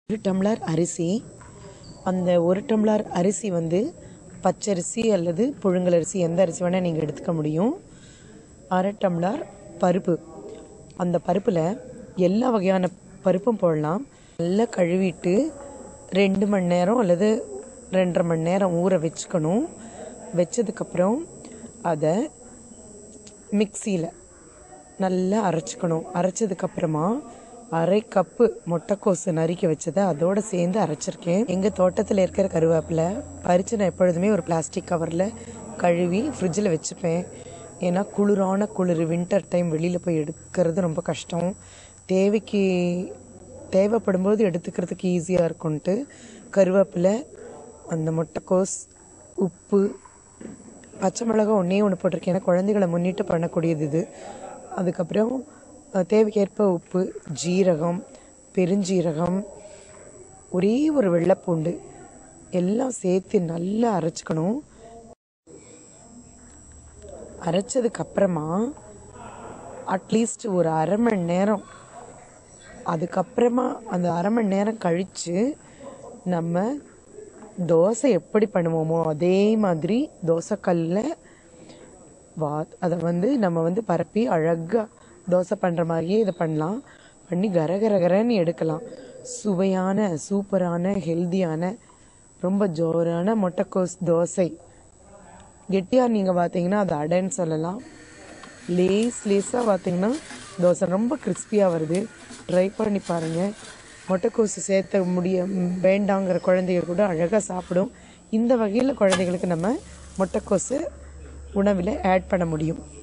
ஒரு டம்ளர் அரிசி அந்த ஒரு டம்ளர் அரிசி வந்து பச்சரிசி அல்லது புழுங்கலரிசி எந்த அரிசி வேணால் நீங்கள் எடுத்துக்க முடியும் அரை டம்ளர் பருப்பு அந்த பருப்பில் எல்லா வகையான பருப்பும் போடலாம் நல்லா கழுவிட்டு ரெண்டு மணி நேரம் அல்லது ரெண்டரை மணி நேரம் ஊற வச்சுக்கணும் வச்சதுக்கப்புறம் அதை மிக்சியில் நல்லா அரைச்சிக்கணும் அரைச்சதுக்கப்புறமா அரை கப்பு முட்டைக்கோசு நறுக்கி வச்சதை அதோட சேர்ந்து அரைச்சிருக்கேன் எங்கள் தோட்டத்தில் இருக்கிற கருவேப்பிலை பறித்து நான் எப்பொழுதுமே ஒரு பிளாஸ்டிக் கவரில் கழுவி ஃப்ரிட்ஜில் வச்சுப்பேன் ஏன்னா குளிரான குளிர் வின்டர் டைம் வெளியில் போய் எடுக்கிறது ரொம்ப கஷ்டம் தேவைக்கு தேவைப்படும் போது எடுத்துக்கிறதுக்கு ஈஸியாக இருக்கும்ன்ட்டு கருவேப்பிலை அந்த முட்டைக்கோஸ் உப்பு பச்சை மிளகா ஒன்றே ஒன்று போட்டிருக்கேன் ஏன்னா குழந்தைகளை முன்னிட்டு பண்ணக்கூடியது இது அதுக்கப்புறம் அஹ், தேவைக்கேற்ப உப்பு ஜீரகம் பெருஞ்சீரகம் ஒரே ஒரு வெள்ளைப்பூண்டு எல்லாம் சேர்த்து நல்லா அரைச்சிக்கணும் அரைச்சதுக்கு அப்புறமா அட்லீஸ்ட் ஒரு அரை மணி நேரம் அதுக்கப்புறமா அந்த அரை மணி நேரம் கழித்து நம்ம தோசை எப்படி பண்ணுவோமோ அதே மாதிரி தோசைக்கல்லில் வா அதை வந்து நம்ம வந்து பரப்பி அழகாக தோசை பண்ணுற மாதிரியே இதை பண்ணலாம் பண்ணி கரகரகரன்னு எடுக்கலாம் சுவையான சூப்பரான ஹெல்தியான ரொம்ப ஜோரான முட்டைக்கோஸ் தோசை கெட்டியாக நீங்கள் பார்த்தீங்கன்னா அது அடைன்னு சொல்லலாம் லேஸ் லேஸாக பார்த்தீங்கன்னா தோசை ரொம்ப கிறிஸ்பியாக வருது ட்ரை பண்ணி பாருங்கள் முட்டைக்கோசு சேர்த்த முடிய ம், வேண்டாங்கிற குழந்தைங்க கூட அழகாக சாப்பிடும் இந்த வகையில் குழந்தைகளுக்கு நம்ம முட்டைக்கோசு உணவில் ஆட் பண்ண முடியும்